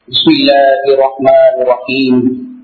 بسم الله الرحمن الرحيم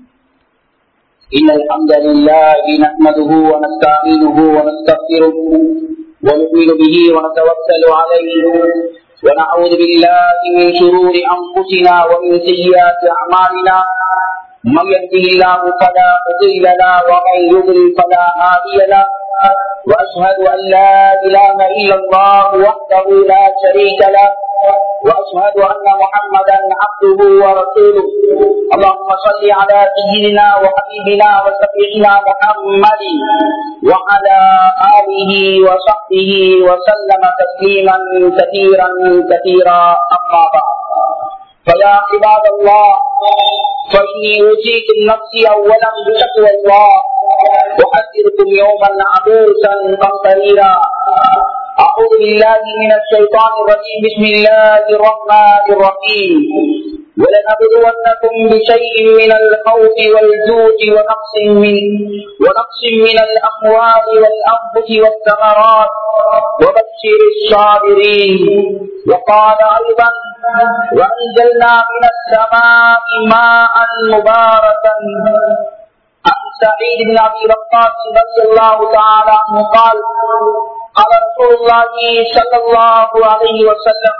إن الحمد لله نحمده ونستعينه ونستغفره ونؤمن به ونتوكل عليه ونعوذ بالله من شرور أنفسنا ومن سيئات أعمالنا من يهده الله فلا مضل له ومن يضلل فلا هادي له وأشهد أن لا إله إلا الله وحده لا شريك له واشهد ان محمدا عبده ورسوله اللهم صل على سيدنا وحبيبنا وشفيعنا محمد وعلى اله وصحبه وسلم تسليما كثيرا كثيرا اما بعد فيا عباد الله فاني اوصيكم نفسي اولا بتقوى الله احذركم يوما عبوسا قمطريرا أعوذ بالله من الشيطان الرجيم بسم الله الرحمن الرحيم ولنبلونكم بشيء من الخوف والجوع ونقص من ونقص من الأموال والأنفس والثمرات وبشر الصابرين وقال أيضا وأنزلنا من السماء ماء مباركا عن سعيد بن أبي وقاص رضي الله تعالى عنه قال قال رسول الله صلى الله عليه وسلم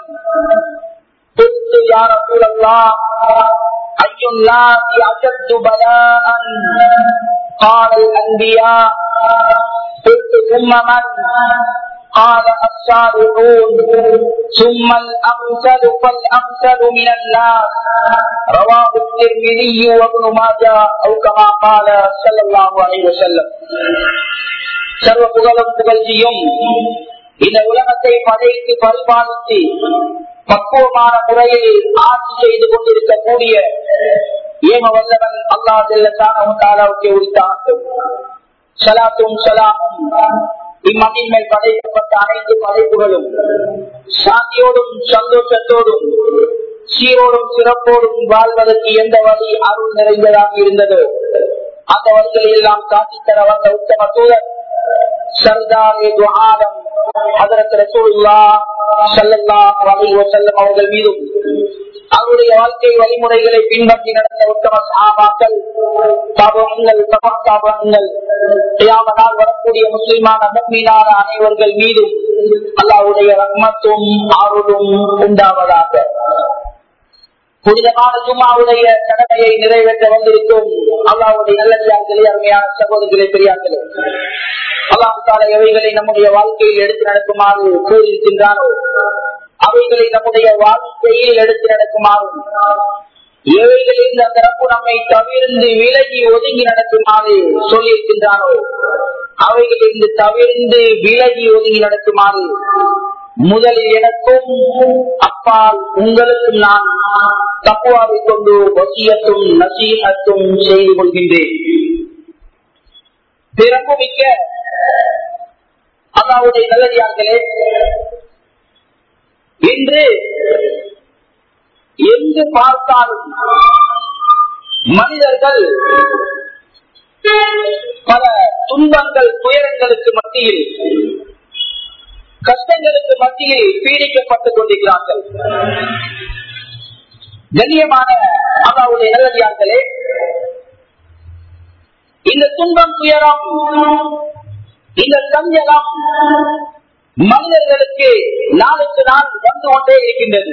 قلت يا رسول الله أي الناس أشد بلاء قال الأنبياء قلت ثم من قال الصالحون ثم الأمثل فالأمثل من الناس رواه الترمذي وابن ماجه أو كما قال صلى الله عليه وسلم சர்வ புகழும் புகழ்ச்சியும் இந்த உலகத்தை படைத்து பரிபாலித்து பக்குவமான முறையில் ஆட்சி செய்து கொண்டிருக்கக்கூடிய ஏம வல்லவன் அல்லா செல்லத்தானவுக்கு உரித்தாகும் சலாத்தும் சலாமும் இம்மண்ணின் மேல் படைக்கப்பட்ட அனைத்து படைப்புகளும் சாந்தியோடும் சந்தோஷத்தோடும் சீரோடும் சிறப்போடும் வாழ்வதற்கு எந்த வழி அருள் நிறைந்ததாக இருந்ததோ அந்த வழிகளை எல்லாம் காட்டித்தர வந்த உத்தம தூதர் அவர்கள் மீதும் அவருடைய வாழ்க்கை வழிமுறைகளை பின்பற்றி நடந்த உத்தம சாபாக்கள் தாபகங்கள் தபாத்தாபகங்கள் நாள் வரக்கூடிய முஸ்லிமான மீனான அனைவர்கள் மீதும் அல்லாவுடைய ரத்மத்தும் ஆர்வலும் உண்டாவதாக புனிதமான சும்மாவுடைய கடமையை நிறைவேற்ற வந்திருக்கும் அல்லாவுடைய நல்லதார்களே அருமையான சகோதரர்களே பெரியார்களே அல்லாஹால எவைகளை நம்முடைய வாழ்க்கையில் எடுத்து நடக்குமாறு கூறியிருக்கின்றானோ அவைகளை நம்முடைய வாழ்க்கையில் எடுத்து நடக்குமாறும் எவைகளில் அந்த ரப்பு நம்மை தவிர்ந்து விலகி ஒதுங்கி நடக்குமாறு சொல்லியிருக்கின்றானோ அவைகளிலிருந்து தவிர்ந்து விலகி ஒதுங்கி நடக்குமாறு முதலில் எனக்கும் அப்பால் உங்களுக்கும் நான் தப்புவாவை கொண்டு வசியத்தும் நசீகத்தும் செய்து கொள்கின்றேன் பிறப்பு மிக்க அல்லாவுடைய நல்லடியார்களே இன்று எங்கு பார்த்தாலும் மனிதர்கள் பல துன்பங்கள் துயரங்களுக்கு மத்தியில் கஷ்டங்களுக்கு மத்தியில் பீடிக்கப்பட்டுக் கொண்டிருக்கிறார்கள் கண்ணியமான அல்லாவுடைய நல்லடியார்களே இந்த துன்பம் துயரம் இந்த சஞ்சலம் மனிதர்களுக்கு நாளுக்கு நாள் வந்து கொண்டே இருக்கின்றது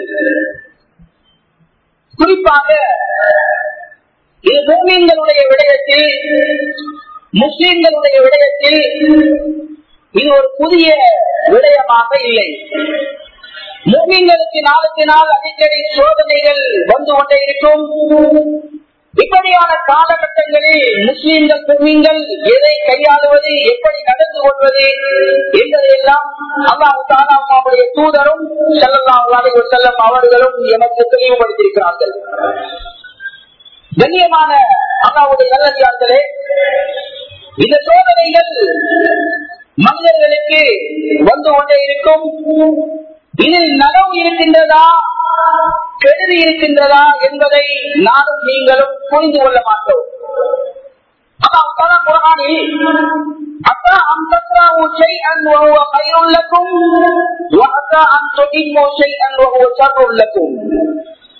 குறிப்பாக இது முஸ்லீம்களுடைய விடயத்தில் முஸ்லீம்களுடைய விடயத்தில் இது ஒரு புதிய விடயமாக இல்லை மூமிங்களுக்கு நாளுக்கு நாள் அடிக்கடி சோதனைகள் வந்து கொண்டே இருக்கும் இப்படியான காலகட்டங்களில் முஸ்லீம்கள் முஸ்லீம்கள் எதை கையாளுவது எப்படி நடந்து கொள்வது என்பதையெல்லாம் அல்லாஹாவுடைய தூதரும் செல்லலாம் செல்லம் அவர்களும் எனக்கு தெளிவுபடுத்தியிருக்கிறார்கள் கண்ணியமான அல்லாவுடைய நல்லதியார்களே இந்த சோதனைகள் மனிதர்களுக்கு வந்து கொண்டே இருக்கும் இதில் நனவு இருக்கின்றதா கெடுதி இருக்கின்றதா என்பதை நானும் நீங்களும் புரிந்து கொள்ள மாட்டோம்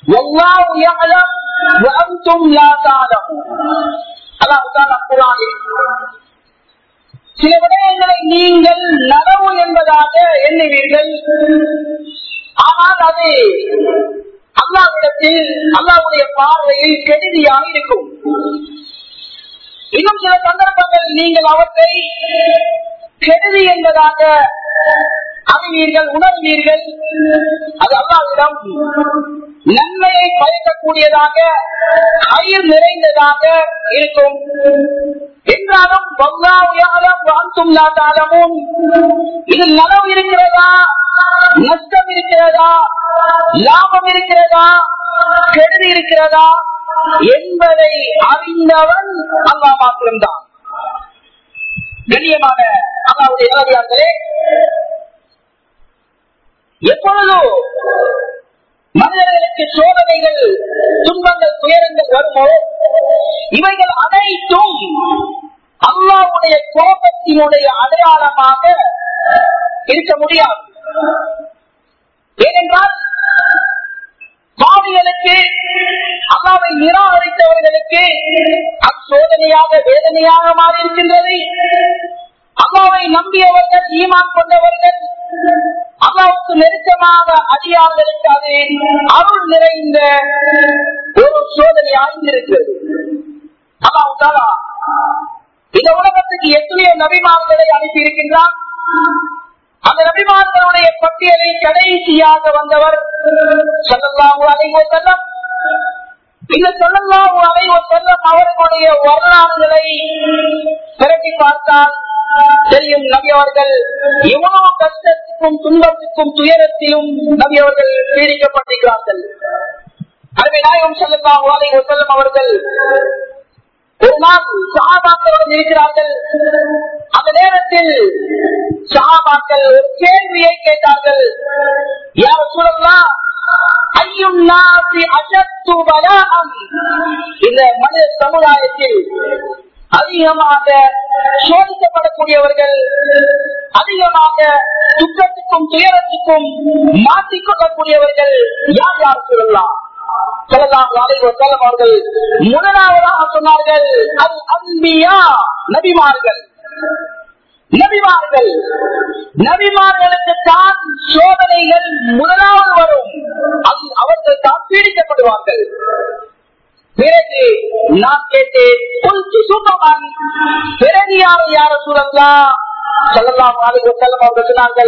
والله يعلم وأنتم لا تعلمون அல்லாஹ் தாலா குர்ஆனில் சில விடயங்களை நீங்கள் நனவு என்பதாக எண்ணுவீர்கள் ஆனால் அது அல்லாவிடத்தில் அல்லாவுடைய பார்வையில் கெடுதியாக இருக்கும் இன்னும் சில சந்தர்ப்பங்கள் நீங்கள் அவற்றை கெடுதி என்பதாக அறிவீர்கள் உணர்வீர்கள் அது அல்லாவிடம் நன்மையை பயக்கக்கூடியதாக கயிர் நிறைந்ததாக இருக்கும் என்றாலும் வாழ்த்தும் நாட்டாலமும் இது நலவு இருக்கிறதா நஷ்டம் இருக்கிறதா லாபம் இருக்கிறதா கெடுதி இருக்கிறதா என்பதை அறிந்தவன் அல்லா மாத்திரம்தான் கண்ணியமான அல்லாவுடைய இளவியார்களே எப்பொழுதோ மனிதர்களுக்கு சோதனைகள் துன்பங்கள் துயரங்கள் வருமோ இவைகள் அனைத்தும் அல்லாவுடைய கோபத்தினுடைய அடையாளமாக இருக்க முடியாது ஏனென்றால் பாவிகளுக்கு அல்லாவை நிராகரித்தவர்களுக்கு அது சோதனையாக வேதனையாக மாறி இருக்கின்றது அல்லாவை நம்பியவர்கள் ஈமான் கொண்டவர்கள் அல்லாவுக்கு நெருக்கமாக அடியார்களுக்கு அது அருள் நிறைந்த ஒரு சோதனையாக இருக்கிறது அல்லாவுதாலா இந்த உலகத்துக்கு எத்தனையோ நபிமான்களை அனுப்பி இருக்கின்றான் அந்த நபிமான்களுடைய பட்டியலை கடைசியாக வந்தவர் சொல்லல்லாஹு அலைவோ செல்லம் இந்த சொல்லல்லாஹு அலைவோ செல்லம் அவர்களுடைய வரலாறுகளை திரட்டி பார்த்தால் தெரியும் நபி அவர்கள் எவ்வளவு கஷ்டத்துக்கும் துன்பத்துக்கும் துயரத்திலும் நபி அவர்கள் பீடிக்கப்பட்டிருக்கிறார்கள் அருமை நாயகம் சொல்லல்லாஹு அலைவோ செல்லம் அவர்கள் ஒரு நாள் சகாபாக்களுடன் இருக்கிறார்கள் அந்த நேரத்தில் சகாபாக்கள் ஒரு கேள்வியை கேட்டார்கள் யார் சொல்லலாம் ஐயும் நாசி அசத்து பலாகம் இந்த மனித சமுதாயத்தில் அதிகமாக சோதிக்கப்படக்கூடியவர்கள் அதிகமாக துக்கத்துக்கும் துயரத்துக்கும் மாற்றிக்கொள்ளக்கூடியவர்கள் யார் யார் சொல்லலாம் அவர்கள் முதலாவதாக சொன்னார்கள் அது அன்பியா நபிமார்கள் நபிமார்கள் நபிமார்களுக்கு தான் சோதனைகள் முதலாவது வரும் அது அவர்கள் தான் பீடிக்கப்படுவார்கள் பிறகு நான் கேட்டேன் கொஞ்சு சுத்தமான் பிறகு யாரும் யார சூழலாம் சொல்லலாம் அவர்கள் சொன்னார்கள்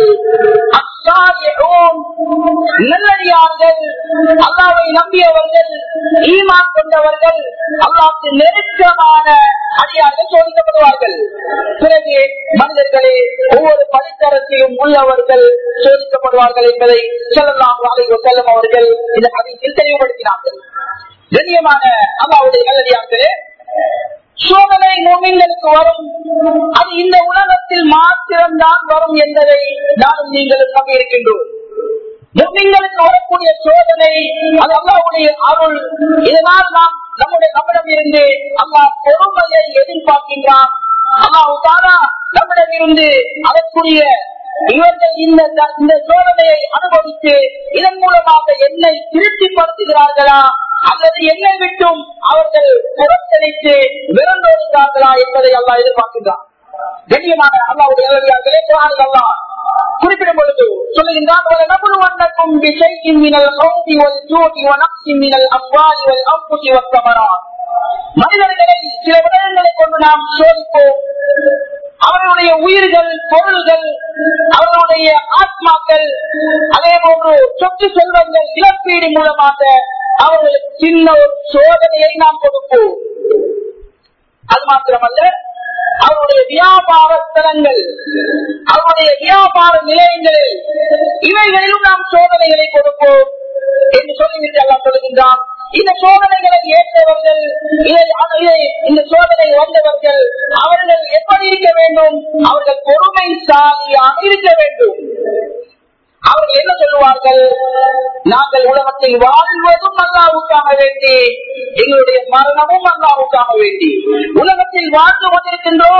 நல்லடியார்கள் அல்லாவை நம்பியவர்கள் ஈமான் கொண்டவர்கள் அல்லாவுக்கு நெருக்கமான அடியார்கள் சோதிக்கப்படுவார்கள் பிறகு மனிதர்களே ஒவ்வொரு படித்தரத்திலும் உள்ளவர்கள் சோதிக்கப்படுவார்கள் என்பதை சொல்லலாம் வாழைவ செல்லும் அவர்கள் இந்த அதில் தெளிவுபடுத்தினார்கள் கண்ணியமான அல்லாவுடைய நல்லடியார்களே சோதனை மூமிங்களுக்கு வரும் அது இந்த உலகத்தில் மாத்திரம்தான் வரும் என்பதை நானும் நீங்களும் நம்பியிருக்கின்றோம் முஸ்லிம்களுக்கு வரக்கூடிய சோதனை அது அல்லாவுடைய அருள் இதனால் நாம் நம்முடைய நம்மிடம் இருந்து அல்லா பொறுமையை எதிர்பார்க்கின்றான் அல்லாஹு தானா நம்மிடம் இருந்து அதற்குரிய இவர்கள் இந்த இந்த சோதனையை அனுபவித்து இதன் மூலமாக என்னை திருப்திப்படுத்துகிறார்களா அல்லது என்னை விட்டும் அவர்கள் புறக்கணித்து விரண்டோடுகிறார்களா என்பதை அல்லா எதிர்பார்க்கின்றான் கண்ணியமான அல்லாவுடைய இளவியார்களே குரான் அல்லா குறிப்பிடும் பொழுது சொல்லுகின்றான் وَلَنَبْلُوَنَّكُمْ بِشَيْءٍ مِنَ الْخَوْفِ وَالْجُوعِ وَنَقْصٍ مِنَ الْأَمْوَالِ وَالْأَنفُسِ وَالثَّمَرَاتِ மனிதர்களை சில விடயங்களை கொண்டு நாம் சோதிப்போம் அவர்களுடைய உயிர்கள் பொருள்கள் அவர்களுடைய ஆத்மாக்கள் அதே போன்று சொத்து செல்வங்கள் இழப்பீடு மூலமாக அவர்களுக்கு சின்ன ஒரு சோதனையை நாம் கொடுப்போம் அது மாத்திரமல்ல அவருடைய வியாபார ஸ்தலங்கள் அவருடைய வியாபார நிலையங்களில் இவைகளிலும் நாம் சோதனைகளை கொடுப்போம் என்று சொல்லிவிட்டு எல்லாம் சொல்லுகின்றான் இந்த சோதனைகளை ஏற்றவர்கள் இந்த சோதனை வந்தவர்கள் அவர்கள் எப்படி இருக்க வேண்டும் அவர்கள் பொறுமைசாலியாக இருக்க வேண்டும் அவர்கள் என்ன சொல்லுவார்கள் நாங்கள் உலகத்தில் வாழ்வதும் அல்லாவுக்காக வேண்டி எங்களுடைய மரணமும் அல்லாவுக்காக வேண்டி உலகத்தில் வாழ்ந்து கொண்டிருக்கின்றோம்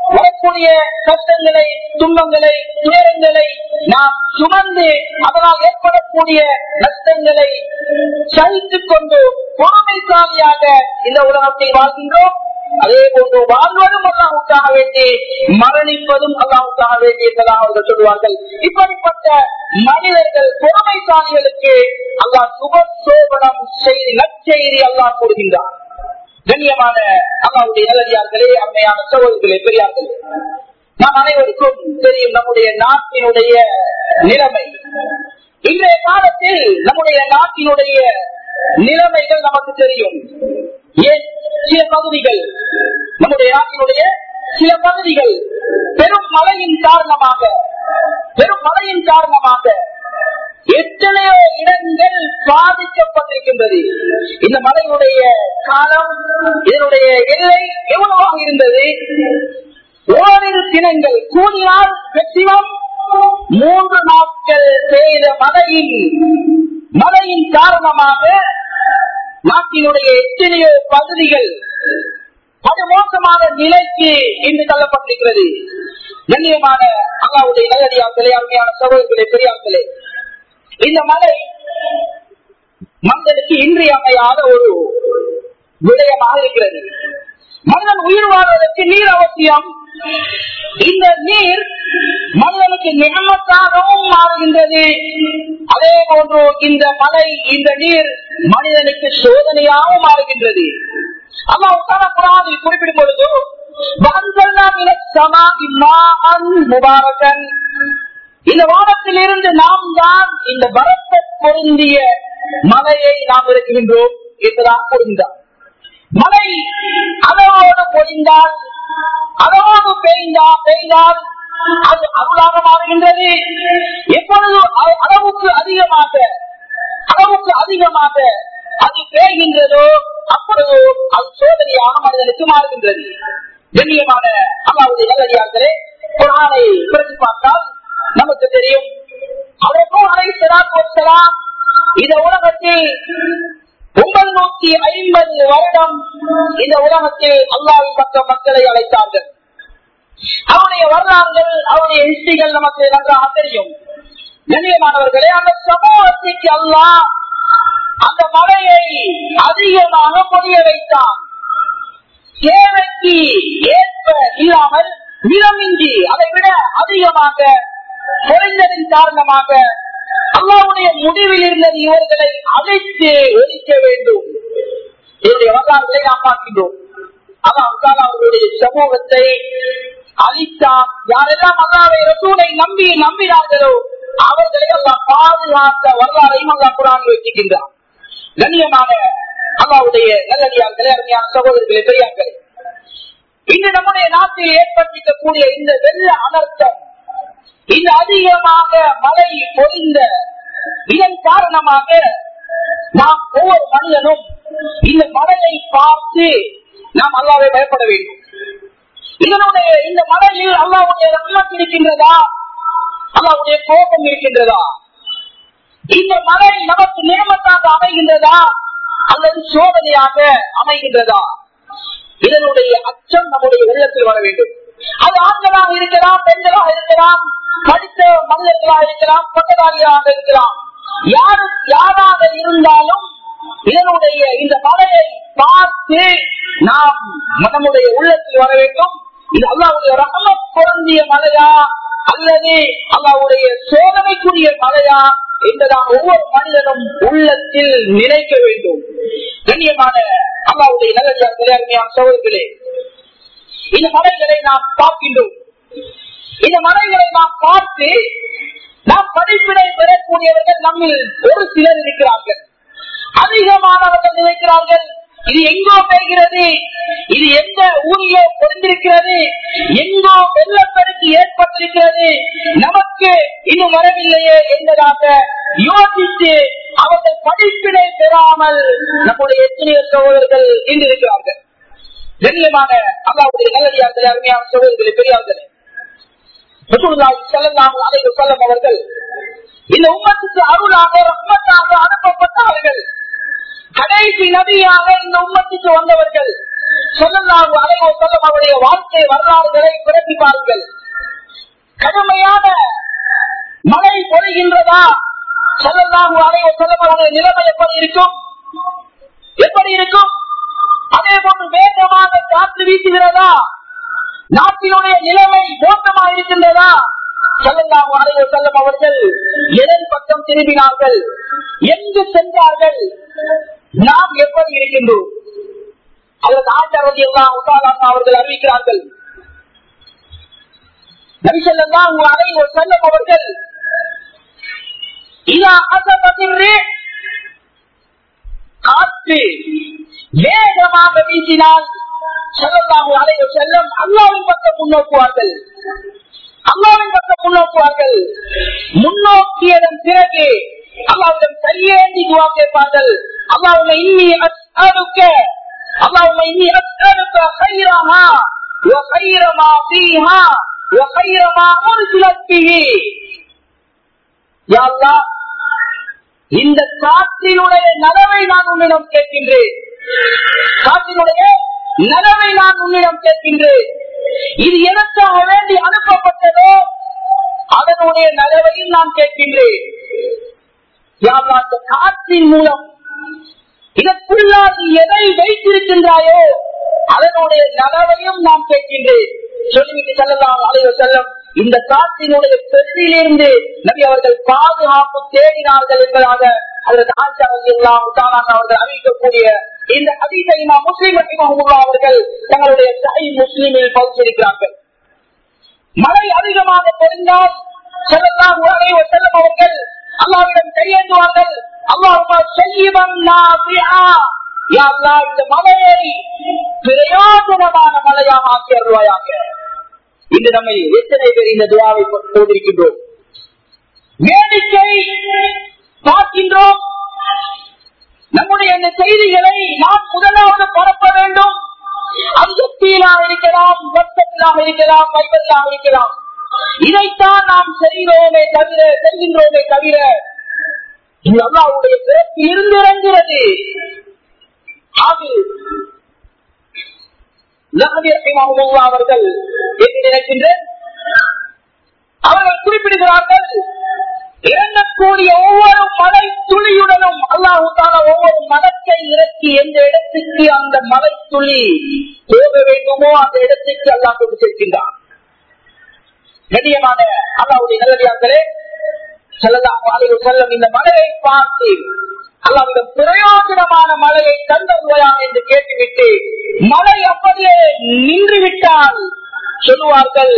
வரக்கூடிய கஷ்டங்களை துன்பங்களை துயரங்களை நாம் சுமந்து அதனால் ஏற்படக்கூடிய நஷ்டங்களை சகித்துக் கொண்டு பொறுமைசாலியாக இந்த உலகத்தை வாழ்கின்றோம் அதே போன்று வாழ்வதும் அல்லாவுக்காக வேண்டி மரணிப்பதும் அல்லாவுக்காக வேண்டி என்பதாக அவர்கள் சொல்வார்கள் இப்படிப்பட்ட மனிதர்கள் பொறுமைசாலிகளுக்கு அல்லாஹ் சுபசோபனம் செய்தி நற்செய்தி அல்லாஹ் கூறுகின்றார் கண்ணியமான அல்லாவுடைய நல்லடியார்களே அம்மையான சகோதரர்களே பெரியார்களே நாம் அனைவருக்கும் தெரியும் நம்முடைய நாட்டினுடைய நிலைமை இன்றைய காலத்தில் நம்முடைய நாட்டினுடைய நிலைமைகள் நமக்கு தெரியும் ஏன் சில பகுதிகள் நம்முடைய நாட்டினுடைய சில பகுதிகள் பெரும் மழையின் காரணமாக பெரும் மழையின் காரணமாக எத்தனையோ இடங்கள் பாதிக்கப்பட்டிருக்கின்றது இந்த மலையுடைய காலம் இதனுடைய எல்லை எவ்வளவாக இருந்தது ஓரிரு தினங்கள் கூடினால் மேக்சிமம் மூன்று நாட்கள் செய்த மழையின் மழையின் காரணமாக நாட்டினுடைய எத்தனையோ பகுதிகள் அது மோசமான நிலைக்கு இன்று தள்ளப்பட்டிருக்கிறது கண்ணியமான அல்லாவுடைய நல்லடியார்களே அருமையான சகோதரர்களே பெரியார்களே இந்த மலை மனிதனுக்கு இன்றியமையாத ஒரு விடயமாக இருக்கிறது மனிதன் உயிர் வாழ்வதற்கு நீர் அவசியம் இந்த நீர் மனிதனுக்கு நியமத்தாகவும் மாறுகின்றது அதே போன்று இந்த மலை இந்த நீர் மனிதனுக்கு சோதனையாகவும் மாறுகின்றது அல்லாஹ் குறிப்பிடும் பொழுது முபாரகன் இந்த வானத்தில் இருந்து நாம் தான் இந்த பரத்த பொருந்திய மலையை நாம் இருக்குகின்றோம் என்றுதான் கூறுகின்றார் மழை அதோடு பொழிந்தால் அதோடு பெய்ந்தா பெய்தால் அது அருளாக மாறுகின்றது எப்பொழுது அளவுக்கு அதிகமாக அளவுக்கு அதிகமாக அது பெய்கின்றதோ அப்பொழுது அது சோதனையாக மனிதனுக்கு மாறுகின்றது கண்ணியமான அல்லாவுடைய நல்லடியார்களே குரானை பிறகு பார்த்தால் நமக்கு தெரியும் அவருக்கும் அலை செலாம் இந்த உலகத்தில் ஒன்பது நூத்தி ஐம்பது வருடம் இந்த உலகத்தில் அல்லாவின் பக்கம் மக்களை அழைத்தார்கள் அவருடைய வரலாறுகள் அவருடைய ஹிஸ்டிகள் நமக்கு நன்றாக தெரியும் கண்ணியமானவர்களே அந்த சமூகத்திற்கு அல்லாஹ் அந்த மழையை அதிகமாக பொழிய வைத்தான் தேவைக்கு ஏற்ப இல்லாமல் விலமின்றி அதை விட அதிகமாக குறைந்ததின் காரணமாக அல்லாவுடைய முடிவில் இருந்தது இவர்களை அழைத்து ஒழிக்க வேண்டும் என்னுடைய வரலாறுகளை நாம் பார்க்கின்றோம் அதான் அவர்களுடைய சமூகத்தை அழித்தான் யாரெல்லாம் அல்லாவை ரசூலை நம்பி நம்பினார்களோ அவர்களை எல்லாம் பாதுகாத்த வரலாறையும் அல்லா குரான் வைக்கின்றார் கண்ணியமான அல்லாவுடைய நல்லடியார்களே அருமையான சகோதரர்களே பெரியார்களே இன்று நம்முடைய நாட்டில் ஏற்பட்டிருக்கக்கூடிய இந்த வெள்ள அனர்த்தம் இந்த அதிகமாக மழை பொழிந்த இதன் காரணமாக நாம் ஒவ்வொரு மனிதனும் இந்த மழையை பார்த்து நாம் அல்லாவை பயப்பட வேண்டும் இதனுடைய இந்த மழையில் அல்லாவுடைய ரத்தம் இருக்கின்றதா அல்லாவுடைய கோபம் இருக்கின்றதா இந்த மழை நமக்கு நியமத்தாக அமைகின்றதா அல்லது சோதனையாக அமைகின்றதா இதனுடைய அச்சம் நம்முடைய உள்ளத்தில் வர வேண்டும் அது ஆண்களாக இருக்கலாம் பெண்களாக இருக்கலாம் படித்த மனிதர்களாக இருக்கலாம் பட்டதாரியாக இருக்கலாம் யாரு யாராக இருந்தாலும் இதனுடைய இந்த மலையை பார்த்து நாம் நம்முடைய உள்ளத்தில் வர வேண்டும் இது அல்லாவுடைய ரகம பொருந்திய மலையா அல்லது அல்லாவுடைய சோதனைக்குரிய மலையா என்பதாக ஒவ்வொரு மனிதனும் உள்ளத்தில் நினைக்க வேண்டும் கண்ணியமான அல்லாவுடைய நல்ல அருமையான சோதர்களே இந்த மலைகளை நாம் பார்க்கின்றோம் இந்த மலைகளை நாம் பார்த்து நாம் படிப்பினை பெறக்கூடியவர்கள் நம்மில் ஒரு சிலர் இருக்கிறார்கள் அதிகமானவர்கள் நினைக்கிறார்கள் இது எங்கோ பெறுகிறது இது எந்த ஊரிலோ பொருந்திருக்கிறது எங்கோ வெள்ளப்பெருக்கு ஏற்பட்டிருக்கிறது நமக்கு இன்னும் வரவில்லையே என்பதாக யோசித்து அவர்கள் படிப்பினை பெறாமல் நம்முடைய எத்தனையோ சகோதரர்கள் இன்று இருக்கிறார்கள் கண்ணியமான அல்லாவுடைய நல்லடியார்களே அருமையான சகோதரர்களே பெரியார்களே செல்லம் அவர்கள் இந்த உம்மத்துக்கு அருளாக ரத்மத்தாக அனுப்பப்பட்டவர்கள் கடைசி நபியாக இந்த உம்மத்துக்கு வந்தவர்கள் சொல்லலாம் அலைவோ சொல்லும் அவருடைய வாழ்க்கை வரலாறுகளை பிறப்பி பாருங்கள் கடுமையான மழை பொழிகின்றதா சொல்லலாம் அலைவோ சொல்லும் அவருடைய நிலைமை எப்படி இருக்கும் எப்படி இருக்கும் அதே போன்று வேகமாக காற்று வீசுகிறதா நாட்டினுடைய நிலைமை மோசமாக இருக்கின்றதா சொல்லலாம் அலைவோ செல்லும் அவர்கள் எதன் பக்கம் திரும்பினார்கள் எங்கு சென்றார்கள் நாம் எப்படி இருக்கின்றோம் அதற்கு ஆச்சாரதி எல்லாம் உத்தாலாக அவர்கள் அறிவிக்கிறார்கள் நபிசல்லாம் அலைவோ செல்லும் அவர்கள் இதா அசபத்தின்றே காற்று வேகமாக வீசினால் செல்லலாம் அலைவ செல்லம் அல்லாவின் பக்கம் முன்னோக்குவார்கள் அல்லாவின் பக்கம் முன்னோக்குவார்கள் முன்னோக்கியதன் பிறகு அல்லாவிடம் கையேந்தி துவா கேட்பார்கள் அல்லாவுல இன்னி அஸ்அலுக்க அல்லாவுல இன்னி அஸ்அலுக்க خيرها وخير ما فيها وخير ما أرسلت به يا الله இந்த காற்றினுடைய நலவை நான் உன்னிடம் கேட்கின்றேன் காற்றினுடைய நலவை நான் உன்னிடம் கேட்கின்றேன் இது எதற்காக வேண்டி அனுப்பப்பட்டதோ அதனுடைய நலவையும் நான் கேட்கின்றேன் யார் அந்த காற்றின் மூலம் இதற்குள்ளாக எதை வைத்திருக்கின்றாயோ அதனுடைய நலவையும் நான் கேட்கின்றேன் சொல்லிவிட்டு செல்லலாம் அலைவ செல்லம் இந்த காற்றினுடைய பெருவிலிருந்து நபி அவர்கள் பாதுகாப்பு தேடினார்கள் என்பதாக அதற்கு ஆச்சாரம் அவர்கள் அறிவிக்கக்கூடிய இந்த அதிசயமா முஸ்லீம் அவர்கள் தங்களுடைய சை முஸ்லீமில் பகுத்திருக்கிறார்கள் மழை அதிகமாக தெரிந்தால் செல்லலாம் உலகை செல்லும் அவர்கள் அல்லாவிடம் கையேந்துவார்கள் அல்லாஹ் செய்யவன் இந்த மலையை பிரயோஜனமான மலையாக ஆக்கி அருள்வாயாக இன்று நம்மை எத்தனை பேர் இந்த துவாவை போதிருக்கின்றோம் வேடிக்கை பார்க்கின்றோம் நம்முடைய இந்த செய்திகளை நாம் முதலாவது பரப்ப வேண்டும் அது எப்பியிலாக இருக்கலாம் வட்டத்திலாக இருக்கலாம் வைபத்திலாக இருக்கலாம் இதைத்தான் நாம் செய்கிறோமே தவிர செய்கின்றோமே தவிர இது அல்லாவுடைய பிறப்பு இருந்து இறங்குகிறது அது அவர்கள் என்று நினைக்கின்றேன் அவர்கள் குறிப்பிடுகிறார்கள் இறங்கக்கூடிய ஒவ்வொரு மலை துளியுடனும் அல்லாஹால ஒவ்வொரு மலத்தை இறக்கி எந்த இடத்துக்கு அந்த மலை துளி போக வேண்டுமோ அந்த இடத்துக்கு அல்லா கொண்டு சேர்க்கின்றான் கண்ணியமான அல்லாவுடைய நல்லடியார்களே செல்லலாம் செல்லும் இந்த மலையை பார்த்து அல்லாவிடம் பிரயோஜனமான மலையை தந்தருவாயா என்று கேட்டுவிட்டு மழை அப்படியே நின்று விட்டால் சொல்லுவார்கள்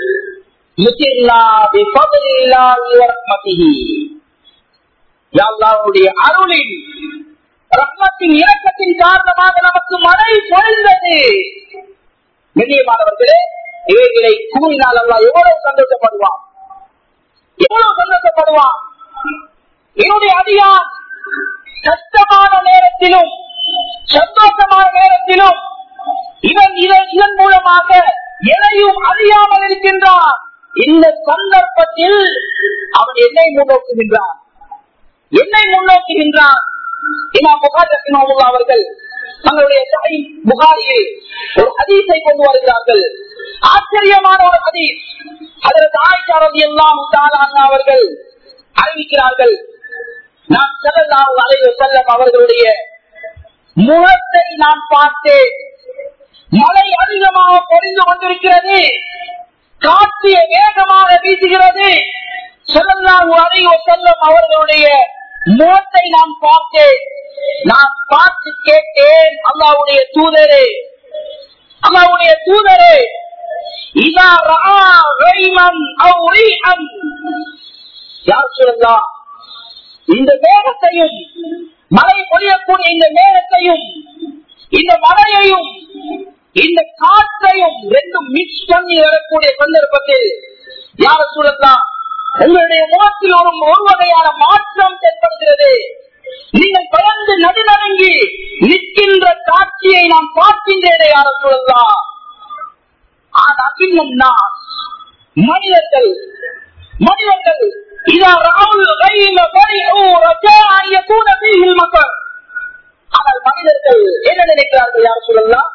அருளின் ரத்னத்தின் இறக்கத்தின் காரணமாக நமக்கு மழை பொழிந்தது கண்ணியமானவர்களே இவைகளை கூறினால் அல்லா எவ்வளவு சந்தோஷப்படுவான் எவ்வளவு சந்தோஷப்படுவான் என்னுடைய அடியான் கஷ்டமான நேரத்திலும் சந்தோஷமான நேரத்திலும் இவன் இதன் இதன் மூலமாக எதையும் அறியாமல் இருக்கின்றான் இந்த சந்தர்ப்பத்தில் அவன் என்னை முன்னோக்குகின்றான் என்னை முன்னோக்குகின்றான் இமாம் புகார் ரஹிமஹுல்லா அவர்கள் தங்களுடைய தாய் புகாரியில் ஒரு ஹதீஸை கொண்டு வருகிறார்கள் ஆச்சரியமான ஒரு ஹதீஸ் அதற்கு ஆய்ச்சாரதி எல்லாம் அவர்கள் அறிவிக்கிறார்கள் நான் செல்லலாம் அலைவ செல்லம் அவர்களுடைய முகத்தை நான் பார்த்தேன் மழை அதிகமாக பொழிந்து கொண்டிருக்கிறது காற்று வேகமாக வீசுகிறது செல்லலாம் அலைவ செல்லம் அவர்களுடைய முகத்தை நான் பார்த்தேன் நான் பார்த்து கேட்டேன் அல்லாவுடைய தூதரே அல்லாவுடைய தூதரே இதா ரா ரைமன் அவ் ரீஅன் யார் சொல்லலாம் இந்த மேகத்தையும் மழை பொழியக்கூடிய இந்த மேகத்தையும் இந்த மழையையும் இந்த காற்றையும் ரெண்டும் மிக்ஸ் பண்ணி வரக்கூடிய சந்தர்ப்பத்தில் யார சொல்லலாம் உங்களுடைய முகத்தில் ஒரு ஒரு வகையான மாற்றம் தென்படுகிறது நீங்கள் பயந்து நடுநடுங்கி நிற்கின்ற காட்சியை நான் பார்க்கின்றேனே யார சொல்லலாம் ஆனால் இன்னும் நான் மனிதர்கள் மனிதர்கள் إذا رأوا الغيم فرحوا رجاء أن يكون فيه المطر ஆனால் மனிதர்கள் என்ன நினைக்கிறார்கள் யார் சொல்லலாம்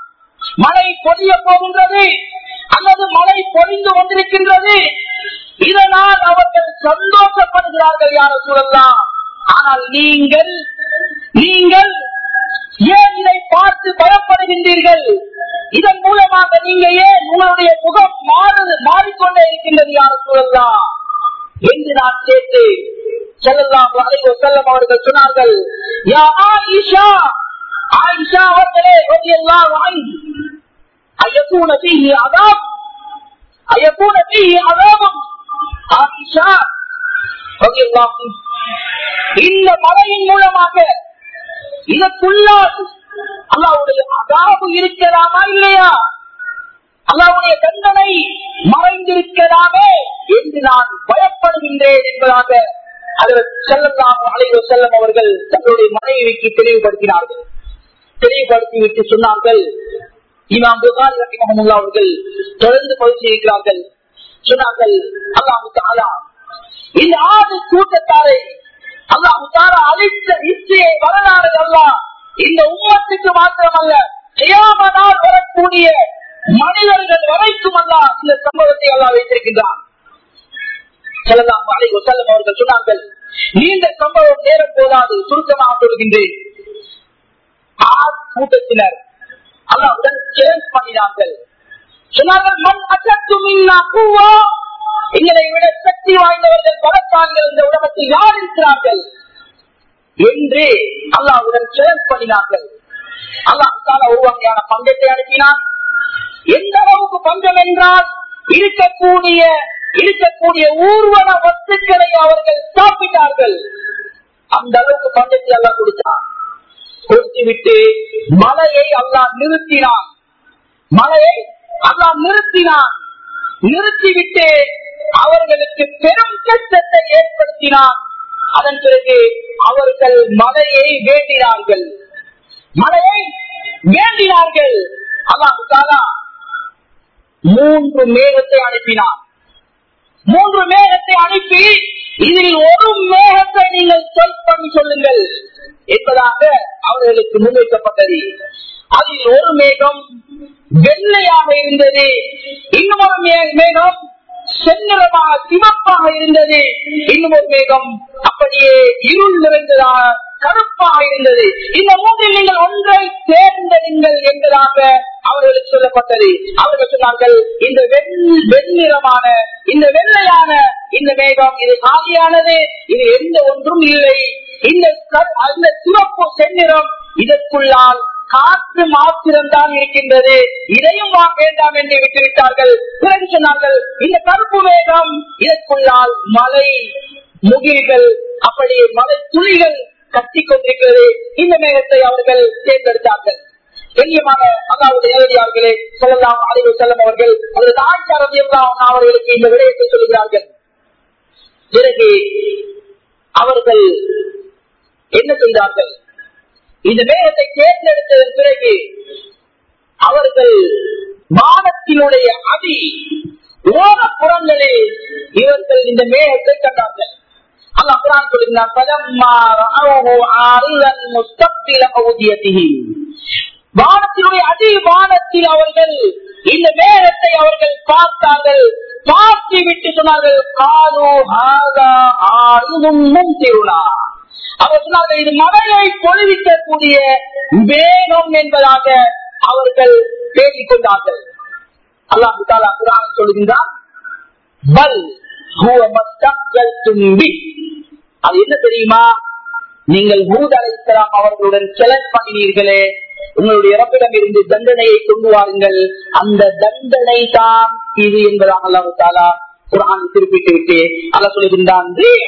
மழை பொழிய போகின்றது அல்லது மழை பொழிந்து கொண்டிருக்கின்றது இதனால் அவர்கள் சந்தோஷப்படுகிறார்கள் யார சொல்லலாம் ஆனால் நீங்கள் நீங்கள் ஏன் இதை பார்த்து பயப்படுகின்றீர்கள் இதன் மூலமாக நீங்க ஏன் உங்களுடைய முகம் மாறு மாறிக்கொண்டே இருக்கின்றது யார சொல்லலாம் என்று நான் கேட்டு செல்லலாம் அலைவ செல்லம் அவர்கள் சொன்னார்கள் யா ஆயிஷா ஆயிஷா அவர்களே ரலியல்லாஹு அன்ஹு அயக்கூன ஃபீஹி அதாப் அயக்கூன ஃபீஹி அதாபம் ஆயிஷா ரலியல்லாஹு அன்ஹு இந்த மழையின் மூலமாக இதற்குள்ளால் அல்லாவுடைய அதாபு இருக்கலாமா இல்லையா அல்லாவுடைய தண்டனை மறைந்திருக்கலாமே என்று நான் பயப்படுகின்றேன் என்பதாக அதில் செல்லலாம் அலைவ செல்லம் அவர்கள் தங்களுடைய மனைவிக்கு தெளிவுபடுத்தினார்கள் தெளிவுபடுத்திவிட்டு சொன்னார்கள் இமாம் புகாரி ரஹிமஹமுல்லா அவர்கள் தொடர்ந்து பதிவு செய்கிறார்கள் சொன்னார்கள் அல்லாஹு தாலா இந்த ஆறு கூட்டத்தாரை அல்லாஹு தாலா அழித்த இச்சையை வரலாறு அல்லா இந்த உம்மத்துக்கு மாத்திரமல்ல செய்யாமனால் வரக்கூடிய மனிதர்கள் வரைக்கும் அல்லா இந்த சம்பவத்தை அல்லா வைத்திருக்கின்றான் செல்லலாம் அலை செல்லம் அவர்கள் சொன்னார்கள் நீண்ட சம்பவம் நேரம் போதாது சுருக்கமாக சொல்கின்றேன் ஆறு கூட்டத்தினர் அல்லாவுடன் சேஞ்ச் பண்ணினார்கள் சொன்னார்கள் மண் அச்சத்தும் எங்களை விட சக்தி வாய்ந்தவர்கள் பலத்தார்கள் இந்த உலகத்தில் யார் இருக்கிறார்கள் என்று அல்லாவுடன் சேஞ்ச் பண்ணினார்கள் அல்லாஹால ஒரு வகையான பங்கத்தை அனுப்பினான் எந்த அளவுக்கு பஞ்சம் என்றால் இருக்கக்கூடிய இருக்கக்கூடிய ஊர்வன வஸ்துக்களை அவர்கள் சாப்பிட்டார்கள் அந்த அளவுக்கு பஞ்சத்தை அல்லா கொடுத்தான் கொடுத்து விட்டு மலையை அல்லா நிறுத்தினான் மலையை அல்லா நிறுத்தினான் நிறுத்திவிட்டு அவர்களுக்கு பெரும் கஷ்டத்தை ஏற்படுத்தினான் அதன் பிறகு அவர்கள் மலையை வேண்டினார்கள் மலையை வேண்டினார்கள் அல்லாஹாலா மூன்று மேகத்தை அனுப்பினான் மூன்று மேகத்தை அனுப்பி இதில் ஒரு மேகத்தை நீங்கள் சொல் பண்ணி சொல்லுங்கள் என்பதாக அவர்களுக்கு முன்வைக்கப்பட்டது அதில் ஒரு மேகம் வெள்ளையாக இருந்தது இன்னும் ஒரு மேகம் செந்நிறமாக சிவப்பாக இருந்தது இன்னும் ஒரு மேகம் அப்படியே இருள் நிறைந்ததாக கருப்பாக இருந்தது இந்த மூன்றில் நீங்கள் ஒன்றை தேர்ந்தெடுங்கள் என்பதாக அவர்களுக்கு சொல்லப்பட்டது அவர்கள் சொன்னார்கள் இந்த வெண்ணிறமான இந்த வெள்ளையான இந்த மேகம் இது காலியானது இது எந்த ஒன்றும் இல்லை இந்த அந்த சிவப்பு செந்நிறம் இதற்குள்ளால் காற்று மாத்திரம்தான் இருக்கின்றது இதையும் வாங்க வேண்டாம் என்று விட்டுவிட்டார்கள் பிறகு சொன்னார்கள் இந்த கருப்பு மேகம் இதற்குள்ளால் மலை முகில்கள் அப்படியே மலை துளிகள் கட்டி கொண்டிருக்கிறது இந்த மேகத்தை அவர்கள் தேர்ந்தெடுத்தார்கள் கண்ணியமான அல்லாவுடைய நேரடியார்களே சொல்லலாம் அலைவு செல்லம் அவர்கள் அவரது ஆட்சியாளர் எல்லாம் அவர்களுக்கு இந்த விடயத்தை சொல்கிறார்கள் பிறகு அவர்கள் என்ன செய்தார்கள் இந்த மேகத்தை தேர்ந்தெடுத்ததன் பிறகு அவர்கள் வானத்தினுடைய அடி ஓரப்புறங்களில் இவர்கள் இந்த மேகத்தை கண்டார்கள் அல்ல குரான் சொல்லுகிறார் பலம்மா ரஅவுஹு ஆரிலன் முஸ்தக்பில அவுதியத்திஹி வானத்தினுடைய அடி வானத்தில் அவர்கள் இந்த மேகத்தை அவர்கள் பார்த்தார்கள் பார்த்து விட்டு சொன்னார்கள் காலு ஹாதா ஆரிலும் முன்திருனா அவர் சொன்னார்கள் இது மழையை பொழுவிக்கக்கூடிய வேகம் என்பதாக அவர்கள் பேசிக் கொண்டார்கள் அல்லாஹு தாலா குரான் சொல்லுகின்றான் பல் அது என்ன தெரியுமா நீங்கள் ஹூத் அலைசலாம் அவர்களுடன் செலக்ட் பண்ணினீர்களே உங்களுடைய இறப்பிடம் இருந்து தண்டனையை கொண்டு வாருங்கள் அந்த தண்டனை தான் இது என்பதாக அல்லாஹு தாலா குரான் குறிப்பிட்டு விட்டு அல்ல சொல்லுகின்றான்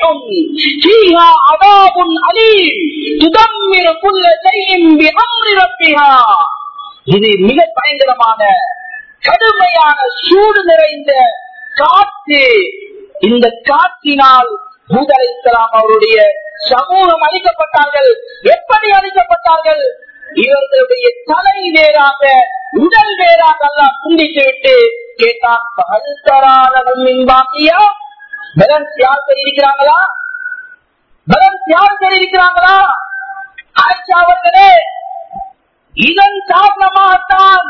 இது மிக பயங்கரமான கடுமையான சூடு நிறைந்த காற்று இந்த காற்றினால் பூதலைசலாம் அவருடைய சமூகம் அளிக்கப்பட்டார்கள் எப்படி அளிக்கப்பட்டார்கள் இவர்களுடைய தலை வேறாக உடல் வேறாக எல்லாம் துண்டித்து விட்டு கேட்டான் பகல் தரானவும் பாக்கியா பலன்ஸ் யார் தெரிவிக்கிறாங்களா பலன்ஸ் யார் தெரிவிக்கிறாங்களா ஆயிஷா அவர்களே இதன் காரணமாகத்தான்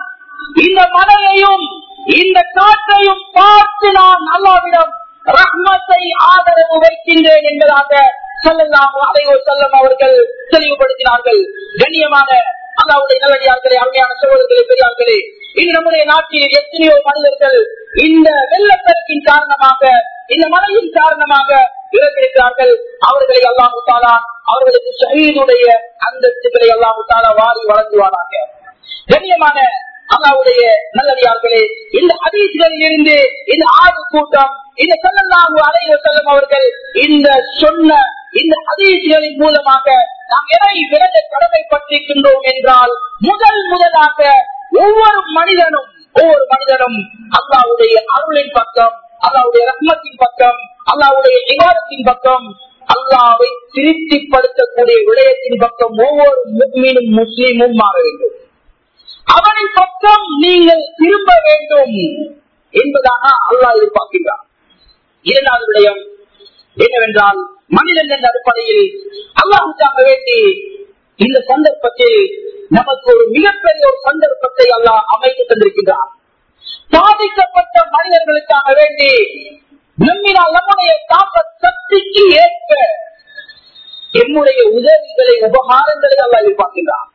இந்த மலையையும் இந்த காற்றையும் பார்த்து நான் அல்லாவிடம் ரஹ்மத்தை ஆதரவு வைக்கின்றேன் என்பதாக செல்லலாம் அதையோர் செல்லம் அவர்கள் தெளிவுபடுத்தினார்கள் கண்ணியமான அல்லாவுடைய நல்லடியார்களே அருமையான சோழர்களே பெரியார்களே இன்று நம்முடைய நாட்டில் எத்தனையோ மனிதர்கள் இந்த வெள்ளப்பெருக்கின் காரணமாக இந்த மழையின் காரணமாக இறந்திருக்கிறார்கள் அவர்களை அல்லாஹு தாலா அவர்களுக்கு ஷஹீதுடைய அந்தஸ்துகளை அல்லாஹு தாலா வாரி வழங்குவாராக கண்ணியமான அல்லாவுடைய நல்லடியார்களே இந்த அதிர்ச்சிகளில் இருந்து இந்த ஆறு கூட்டம் இந்த செல்லல்லாஹு அலைவ செல்லும் அவர்கள் இந்த சொன்ன இந்த அதிர்ச்சிகளின் மூலமாக நாம் எதை விலக கடமைப்பட்டிருக்கின்றோம் என்றால் முதல் முதலாக ஒவ்வொரு மனிதனும் ஒவ்வொரு மனிதனும் அல்லாவுடைய அருளின் பக்கம் அல்லாவுடைய ரத்னத்தின் பக்கம் அல்லாவுடைய விவாதத்தின் பக்கம் அல்லாவை திருப்திப்படுத்தக்கூடிய விடயத்தின் பக்கம் ஒவ்வொரு முஸ்லீமும் முஸ்லீமும் மாற வேண்டும் அவனின் பக்கம் நீங்கள் திரும்ப வேண்டும் என்பதாக அல்லாஹ் எதிர்பார்க்கின்றார் இரண்டாவது விடயம் என்னவென்றால் மனிதன் என்ற அடிப்படையில் அல்லாஹுக்காக வேண்டி இந்த சந்தர்ப்பத்தில் நமக்கு ஒரு மிகப்பெரிய ஒரு சந்தர்ப்பத்தை அல்லாஹ் அமைத்து தந்திருக்கின்றார் பாதிக்கப்பட்ட மனிதர்களுக்காக வேண்டி நம்மினால் நம்முடைய தாக்க சக்திக்கு ஏற்ப என்னுடைய உதவிகளை உபகாரங்களை அல்ல எதிர்பார்க்கின்றார்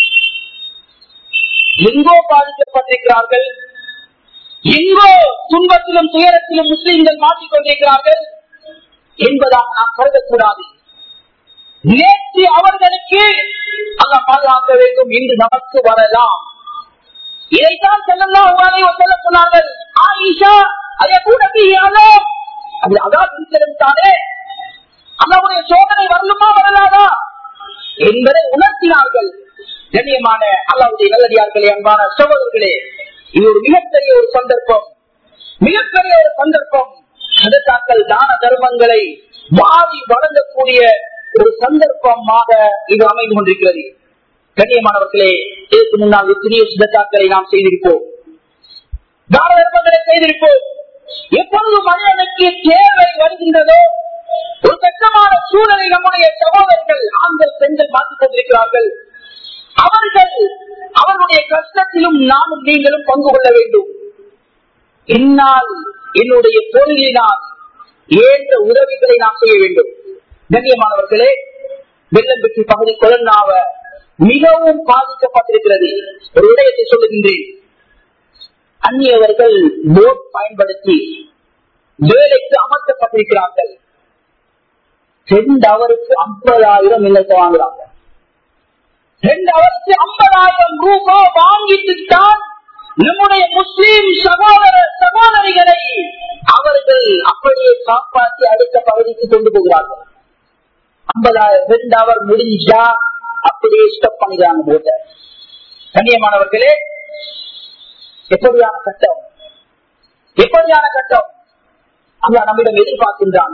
எங்கோ பாதிக்கப்பட்டிருக்கிறார்கள் எங்கோ துன்பத்திலும் துயரத்திலும் முஸ்லிம்கள் மாற்றிக்கொண்டிருக்கிறார்கள் என்பதாக நாம் கருதக்கூடாது நேற்று அவர்களுக்கு அல்ல பாதுகாக்க வேண்டும் இன்று நமக்கு வரலாம் இதைத்தான் செல்லலாம் சொல்ல சொன்னார்கள் ஆயிஷா அதை கூட அது அதான் தானே அல்லாவுடைய சோதனை வரலுமா வரலாதா என்பதை உணர்த்தினார்கள் கண்ணியமான அல்லாவுடைய நல்லடியார்களே அன்பான சகோதரர்களே இது ஒரு மிகப்பெரிய ஒரு சந்தர்ப்பம் மிகப்பெரிய ஒரு சந்தர்ப்பம் சதத்தாக்கள் தான தர்மங்களை வாரி வழங்கக்கூடிய ஒரு சந்தர்ப்பமாக இது அமைந்து கொண்டிருக்கிறது கண்ணியமானவர்களே இதற்கு முன்னால் எத்தனையோ சிதத்தாக்களை நாம் செய்திருப்போம் தான தர்மங்களை செய்திருப்போம் எப்பொழுது மனிதனுக்கு தேவை வருகின்றதோ ஒரு கட்டமான சூழலை நம்முடைய சகோதரர்கள் ஆண்கள் பெண்கள் மாற்றிக் கொண்டிருக்கிறார்கள் அவர்கள் அவர்களுடைய கஷ்டத்திலும் நானும் நீங்களும் பங்கு கொள்ள வேண்டும் என்னால் என்னுடைய பொருளினால் ஏற்ற உதவிகளை நாம் செய்ய வேண்டும் கண்ணியமானவர்களே வெள்ளம் பெற்றி பகுதி கொலன்னாவ மிகவும் பாதிக்கப்பட்டிருக்கிறது ஒரு விடயத்தை சொல்லுகின்றேன் அந்நியவர்கள் போட் பயன்படுத்தி வேலைக்கு அமர்த்தப்பட்டிருக்கிறார்கள் ரெண்டு அவருக்கு ஐம்பதாயிரம் இல்லத்தை வாங்குறாங்க ரெண்டு அவருக்கு ஐம்பதாயிரம் ரூபாய் வாங்கிட்டு தான் நம்முடைய முஸ்லீம் சகோதர சகோதரிகளை அவர்கள் அப்படியே காப்பாற்றி அடுத்த பகுதிக்கு கொண்டு போகிறார்கள் ஐம்பதாயிரம் ரெண்டு அவர் முடிஞ்சா அப்படியே ஸ்டப் பண்ணிக்கிறாங்க போட்ட கண்ணியமானவர்களே எப்படியான கட்டம் எப்படியான கட்டம் அல்லா நம்மிடம் எதிர்பார்க்கின்றான்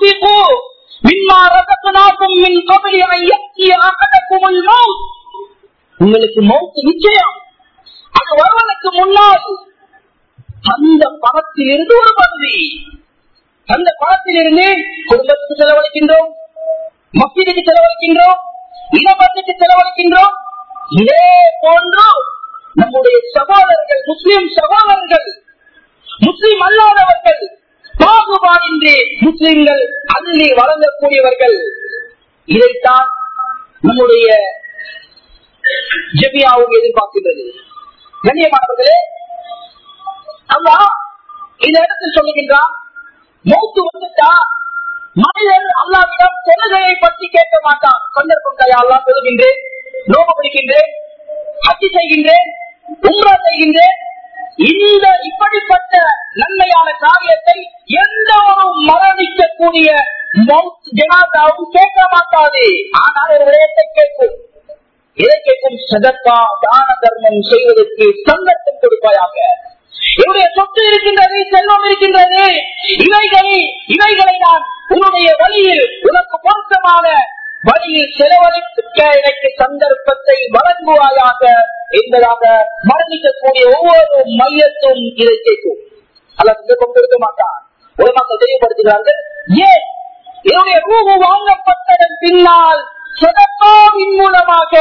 உங்களுக்கு மௌத்து நிச்சயம் அது வருவதற்கு முன்னால் அந்த பணத்தில் இருந்து ஒரு பகுதி அந்த பணத்தில் இருந்து குடும்பத்துக்கு செலவழிக்கின்றோம் மசீதுக்கு செலவழிக்கின்றோம் இனமத்துக்கு செலவழிக்கின்றோம் இதே போன்று நம்முடைய சகோதரர்கள் முஸ்லிம் சகோதரர்கள் முஸ்லிம் அல்லாதவர்கள் பாகுபாடின்றி முஸ்லிம்கள் அள்ளி வழங்கக்கூடியவர்கள் இதைத்தான் நம்முடைய ஜெபியாவும் எதிர்பார்க்கின்றது கண்ணியமானவர்களே அல்லா இந்த இடத்தில் சொல்லுகின்றான் மௌத்து வந்துட்டா மனிதன் அல்லாவிடம் தொழுகையை பற்றி கேட்க மாட்டான் சந்தர்ப்பம் கையாளா சொல்லுகின்றேன் நோக பிடிக்கின்றேன் ஹத்தி செய்கின்றேன் உம்ரா செய்கின்றேன் இந்த இப்படிப்பட்ட நன்மையான காரியத்தை எந்த ஒரு மரணிக்கக்கூடிய ஜனாதாவும் கேட்க மாட்டாது ஆனால் ஒரு விடயத்தை கேட்கும் இதை கேட்கும் சதத்தா தான தர்மம் செய்வதற்கு சந்தர்ப்பம் கொடுப்பாயாக என்னுடைய சொத்து இருக்கின்றது செல்வம் இருக்கின்றது இவைகளை இவைகளை நான் உன்னுடைய வழியில் உனக்கு பொருத்தமான வழியில் செலவழிக்க எனக்கு சந்தர்ப்பத்தை வழங்குவாயாக என்பதாக மரணிக்கக்கூடிய ஒவ்வொரு மையத்தும் இதை கேட்கும் அல்ல சந்தர்ப்பம் கொடுக்க மாட்டான் ஒரு மக்கள் தெளிவுபடுத்துகிறார்கள் ஏன் என்னுடைய ரூபு வாங்கப்பட்டதன் பின்னால் சதக்காவின் மூலமாக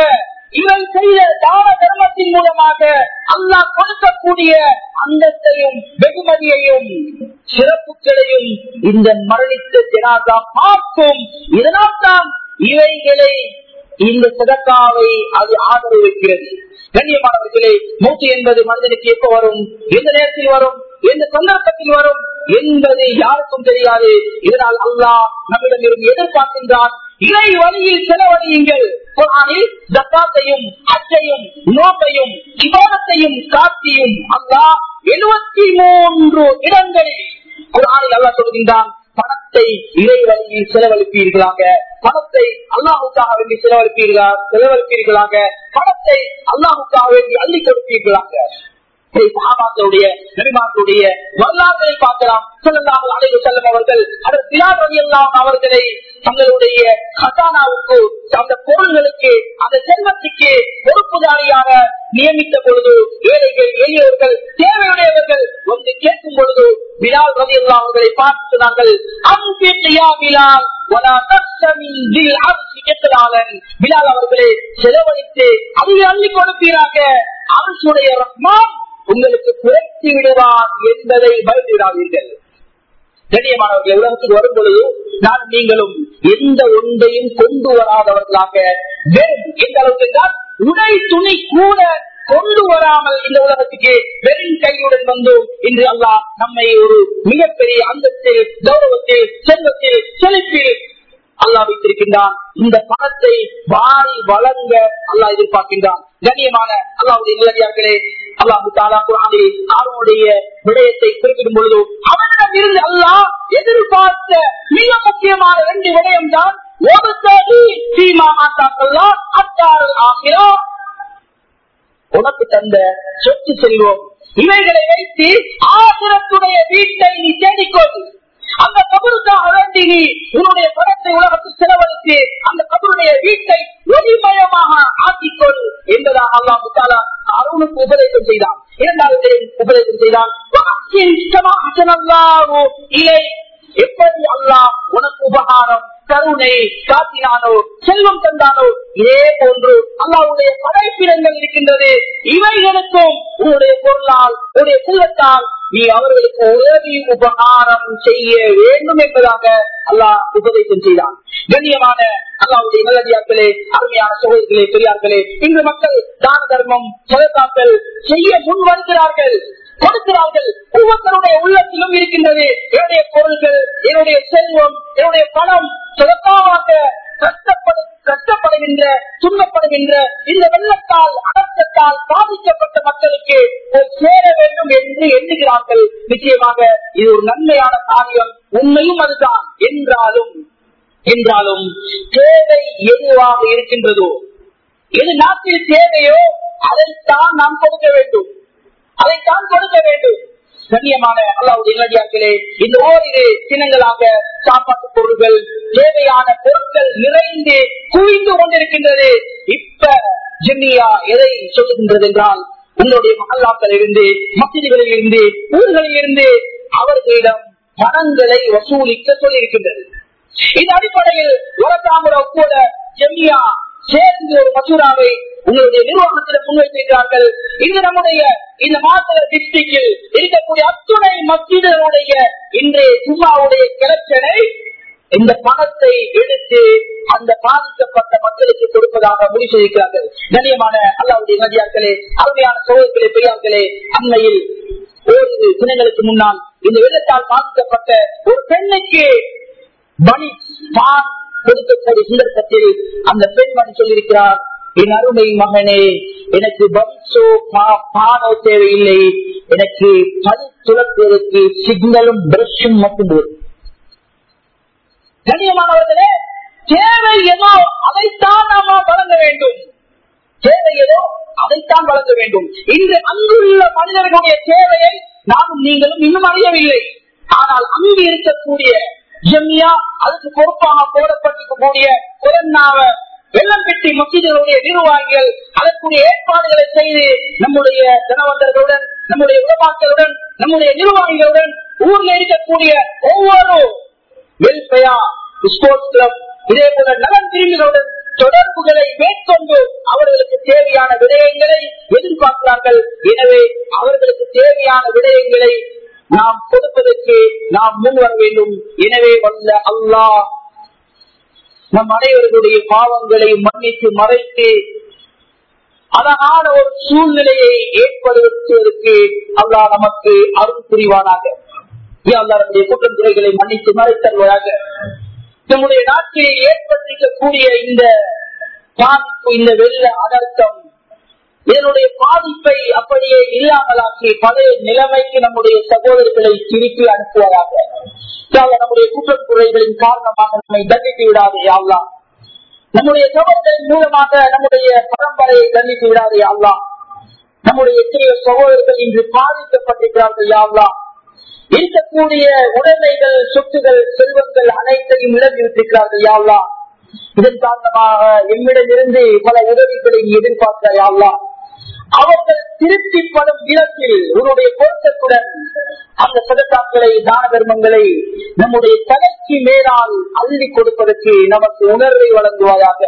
இவன் செய்த தான தர்மத்தின் மூலமாக அல்லாஹ் கொடுக்கக்கூடிய அந்தத்தையும் வெகுமதியையும் சிறப்புகளையும் இந்த மரணித்த ஜனாதா பார்க்கும் இதனால் தான் இவைகளை இந்த சதக்காவை அது ஆதரவு வைக்கிறது கண்ணியமானவர்களே மூச்சு என்பது மனிதனுக்கு எப்ப வரும் எந்த நேரத்தில் வரும் எந்த சந்தர்ப்பத்தில் வரும் என்பது யாருக்கும் தெரியாது இதனால் அல்லாஹ் நம்மிடம் இருந்து எதிர்பார்க்கின்றான் இறை வழியில் செலவழியுங்கள் குரானில் ஜக்காத்தையும் அச்சையும் நோக்கையும் விவாதத்தையும் காத்தியும் அல்லாஹ் எழுபத்தி மூன்று இடங்களில் குரானில் அல்லாஹ் சொல்கின்றான் பணத்தை இறை வழியில் செலவழிப்பீர்களாக பணத்தை அல்லாஹுக்காக வேண்டி செலவழிப்பீர்களா செலவழிப்பீர்களாக பணத்தை அல்லாஹுக்காக வேண்டி அள்ளி கொடுப்பீர்களாக சகாபாக்களுடைய நபிமாக்களுடைய வரலாற்றை பார்க்கலாம் சொல்லலாம் அழைவு செல்லும் அவர்கள் அதன் பிலால் எல்லாம் அவர்களை தங்களுடைய ஹசானாவுக்கு அந்த பொருள்களுக்கு அந்த செல்வத்துக்கு பொறுப்புதாரியாக நியமித்த பொழுது ஏழைகள் எளியவர்கள் தேவையுடையவர்கள் வந்து கேட்கும் பொழுது பிலால் ரவி அவர்களை பார்த்து சொன்னார்கள் அம்பியா பிலால் பிலால் அவர்களே செலவழித்து அதை அள்ளி கொடுப்பீராக அரசுடைய ரஹ்மான் உங்களுக்கு குறைத்து விடுவான் என்பதை பயந்துவிடாதீர்கள் கண்ணியமானவர்கள் உலகத்துக்கு வரும் பொழுது நான் நீங்களும் எந்த ஒன்றையும் கொண்டு வராதவர்களாக வெறும் எந்த அளவுக்கு என்றால் உடை துணி கூட கொண்டு வராமல் இந்த உலகத்துக்கு வெறும் கையுடன் வந்தோம் இன்று அல்லாஹ் நம்மை ஒரு மிகப்பெரிய அந்தத்தில் கௌரவத்தில் செல்வத்தில் செழிப்பில் அல்லாஹ் வைத்திருக்கின்றான் இந்த பணத்தை வாரி வழங்க அல்லாஹ் எதிர்பார்க்கின்றான் கண்ணியமான அல்லாவுடைய நிலவியார்களே அல்லாஹு தாலா குரானில் அவனுடைய விடயத்தை குறிப்பிடும் பொழுது அவனிடம் இருந்து அல்லாஹ் எதிர்பார்த்த மிக முக்கியமான ரெண்டு விடயம் தான் உனக்கு தந்த சொத்து செல்வம் இவைகளை வைத்து ஆசிரத்துடைய வீட்டை நீ தேடிக்கொள் அந்த கபருக்காக வேண்டி நீ உன்னுடைய பணத்தை உலகத்தில் செலவழித்து அந்த கபருடைய வீட்டை ஒளிமயமாக ஆக்கிக்கொள் என்பதாக அல்லாஹு தாலா அருணுக்கு உபதேசம் செய்தான் இரண்டாவது உபதேசம் செய்தான் இலை எப்படி அல்லாஹ் உனக்கு உபகாரம் கருணை காத்தினானோ செல்வம் தந்தானோ இதே போன்று அல்லாவுடைய படைப்பிடங்கள் இருக்கின்றது இவைகளுக்கும் உன்னுடைய பொருளால் உன்னுடைய செல்வத்தால் நீ அவர்களுக்கு உதவி உபகாரம் செய்ய வேண்டும் என்பதாக அல்லாஹ் உபதேசம் செய்தான் கண்ணியமான அல்லாவுடைய நல்லதியாக்களே அருமையான சோழர்களே பெரியார்களே இன்று மக்கள் தான தர்மம் சதத்தாக்கள் செய்ய முன் வருகிறார்கள் கொடுக்கிறார்கள் ஒவ்வொருத்தருடைய உள்ளத்திலும் இருக்கின்றது என்னுடைய பொருள்கள் என்னுடைய செல்வம் என்னுடைய பணம் சொலக்காக கஷ்டப்படு கஷ்டப்படுகின்ற துன்பப்படுகின்ற இந்த வெள்ளத்தால் அடக்கத்தால் பாதிக்கப்பட்ட மக்களுக்கு சேர வேண்டும் என்று எண்ணுகிறார்கள் நிச்சயமாக இது ஒரு நன்மையான காரியம் உண்மையும் அதுதான் என்றாலும் என்றாலும் தேவை எதுவாக இருக்கின்றதோ எது நாட்டில் தேவையோ அதைத்தான் நாம் கொடுக்க வேண்டும் அதைத்தான் கொடுக்க வேண்டும் கண்ணியமான அல்லாவுடைய இளைஞர்களே இந்த ஓரிரு தினங்களாக சாப்பாட்டு பொருட்கள் தேவையான பொருட்கள் நிறைந்து குவிந்து கொண்டிருக்கின்றது இப்ப ஜென்னியா எதை சொல்லுகின்றது என்றால் உங்களுடைய மகல்லாக்கள் இருந்து மசிதிகளில் இருந்து ஊர்களில் இருந்து அவர்களிடம் பணங்களை வசூலிக்க சொல்லியிருக்கின்றது இந்த அடிப்படையில் உரத்தாமுற கூட ஜெம்மியா சேர்ந்து ஒரு மசூராவை உங்களுடைய நிர்வாகத்தில் முன்வைத்திருக்கிறார்கள் இது நம்முடைய இந்த மாத்திர டிஸ்ட்ரிக்டில் இருக்கக்கூடிய அத்துணை மத்தியருடைய இன்றைய சும்மாவுடைய கிளச்சனை இந்த பணத்தை எடுத்து அந்த பாதிக்கப்பட்ட மக்களுக்கு கொடுப்பதாக முடிவு செய்திருக்கிறார்கள் கண்ணியமான அல்லாவுடைய நதியார்களே அருமையான சோழர்களே பெரியார்களே அண்மையில் ஓரிரு தினங்களுக்கு முன்னால் இந்த வெள்ளத்தால் பாதிக்கப்பட்ட ஒரு பெண்ணுக்கு பணி பான் கொடுக்கக்கூடிய சந்தர்ப்பத்தில் அந்த பெண்மணி சொல்லியிருக்கிறார் என் அருமை மகனே எனக்கு பரிசோ பானோ தேவையில்லை எனக்கு பணி துளக்குவதற்கு சிக்னலும் பிரஷும் மட்டும் போதும் கண்ணியமானவர்களே தேவை ஏதோ அதைத்தான் நாம வழங்க வேண்டும் தேவை ஏதோ அதைத்தான் வழங்க வேண்டும் இன்று அங்குள்ள மனிதர்களுடைய தேவையை நானும் நீங்களும் இன்னும் அறியவில்லை ஆனால் அங்கு இருக்கக்கூடிய ஜெம்யா அதுக்கு பொறுப்பாக போடப்பட்டிருக்கக்கூடிய கொரோனாவ வெள்ளம் பெட்டி மசீதுகளுடைய நிர்வாகிகள் அதற்குரிய ஏற்பாடுகளை செய்து நம்முடைய ஜனவந்தர்களுடன் நம்முடைய உலமாக்களுடன் நம்முடைய நிர்வாகிகளுடன் ஊர்ல இருக்கக்கூடிய ஒவ்வொரு வெல்ஃபேர் ஸ்போர்ட்ஸ் கிளப் இதே போல நலன் பிரிவுகளுடன் தொடர்புகளை மேற்கொண்டு அவர்களுக்கு தேவையான விடயங்களை எதிர்பார்க்கிறார்கள் எனவே அவர்களுக்கு தேவையான விடயங்களை நாம் கொடுப்பதற்கு நாம் முன் வர வேண்டும் எனவே வல்ல அல்லாஹ் நம் அனைவர்களுடைய பாவங்களை மன்னித்து மறைத்து அழகான ஒரு சூழ்நிலையை ஏற்படுத்துவதற்கு அல்லாஹ் நமக்கு அருள் புரிவானாக அல்லாருடைய குற்றம் குறைகளை மன்னித்து மறைத்தருவாயாக நம்முடைய நாட்டில் ஏற்பட்டிருக்கக்கூடிய இந்த பாதிப்பு இந்த வெள்ள அனர்த்தம் இதனுடைய பாதிப்பை அப்படியே இல்லாமலாக்கி பழைய நிலைமைக்கு நம்முடைய சகோதரர்களை திருப்பி அனுப்புவதாக நம்முடைய குற்றம் குறைகளின் காரணமாக நம்மை தண்டித்து விடாதே யாவ்லாம் நம்முடைய சகோதரின் மூலமாக நம்முடைய பரம்பரையை தண்டித்து விடாதே யாவ்லாம் நம்முடைய எத்தனையோ சகோதரர்கள் இன்று பாதிக்கப்பட்டிருக்கிறார்கள் யாவ்லாம் இருக்கக்கூடிய உடைமைகள் சொத்துகள் செல்வங்கள் அனைத்தையும் இழந்திருக்கிறார்கள் யாவ்லாம் இதன் காரணமாக எம்மிடமிருந்து பல உதவிகளை எதிர்பார்க்க யாவ்லாம் அவர்கள் திருப்தி படும் விதத்தில் உன்னுடைய பொருத்தத்துடன் அந்த சதத்தாக்களை தான தர்மங்களை நம்முடைய தலைக்கு மேலால் அள்ளி கொடுப்பதற்கு நமக்கு உணர்வை வழங்குவாயாக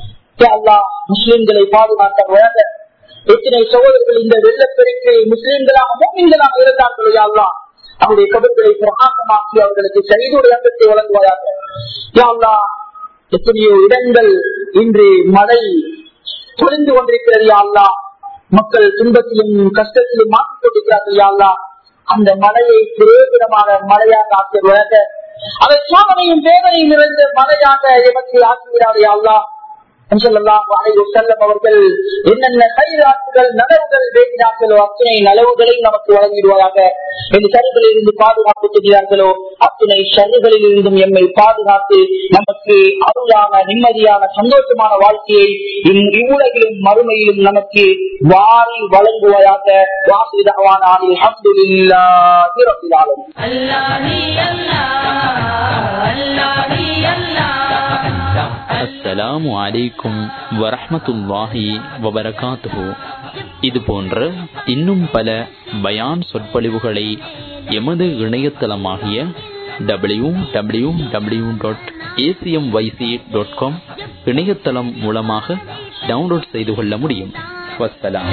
முஸ்லிம்களை பாதுகாக்க எத்தனை சகோதரர்கள் இந்த வெள்ளப்பெருக்கு முஸ்லிம்களாக மோமின்களாக இருந்தார்களோ யாழ்லாம் அவருடைய கபர்களை பிரகாசமாக்கி அவர்களுக்கு செய்துடைய அந்தத்தை வழங்குவதாக எத்தனையோ இடங்கள் இன்று மழை பொழிந்து கொண்டிருக்கிறது யாழ்லா மக்கள் துன்பத்திலும் கஷ்டத்திலும் மாற்றிக் கொண்டிருக்கிறார்கள் யாழ்லா அந்த மழையை பிரயோஜனமான மழையாக ஆக்குவதாக அதை சோதனையும் வேதனையும் நிறைந்த மழையாக எமக்கு ஆக்கிவிடாது யாழ்லா செல்லம் அவர்கள் என்னென்ன கைராட்டுகள் நலவுகள் வேண்டினார்களோ அத்தனை நலவுகளை நமக்கு வழங்கிடுவதாக இந்த சரிகளில் இருந்து பாதுகாப்பு செய்கிறார்களோ அத்தனை சருகளில் இருந்தும் எம்மை பாதுகாத்து நமக்கு அருளான நிம்மதியான சந்தோஷமான வாழ்க்கையை இவ்வுலகிலும் மறுமையிலும் நமக்கு வாரி வழங்குவதாக வாசிதவான ஆணில் அப்துல்லா இரப்பிலாலும் அஸ்ஸலாமு அலைக்கும் வரஹமத்துல்லாஹி வபரகாத்துஹு இது போன்ற இன்னும் பல பயான் சொற்பொழிவுகளை எமது இணையதளமாகிய W W W dot ACM YC dot com இணையதளம் மூலமாக டவுன்லோட் செய்து கொள்ள முடியும் வசலாம்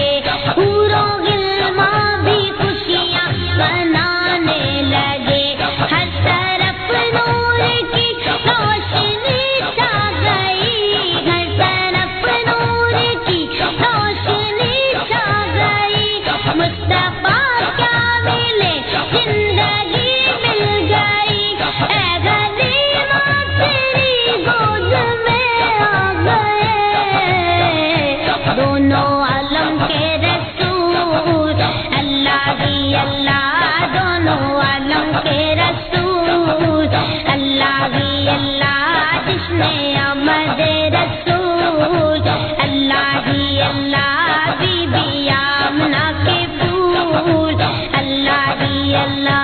लगे हर तरफ नूर की रोशनी छा गई हर तरफ नूर की रोशनी छा गई मुस्तफा क्या मिले जिंदगी मिल गई ए गरीबा तेरी गोद में आ गए दोनों आलम के रसूल अल्लाह ही अल्लाह दोनों आलम के रसूल अल्लाह ही अल्लाह जिसने अमद रसूल अल्लाह ही अल्लाह बीबी आमना के फूल अल्लाह ही अल्लाह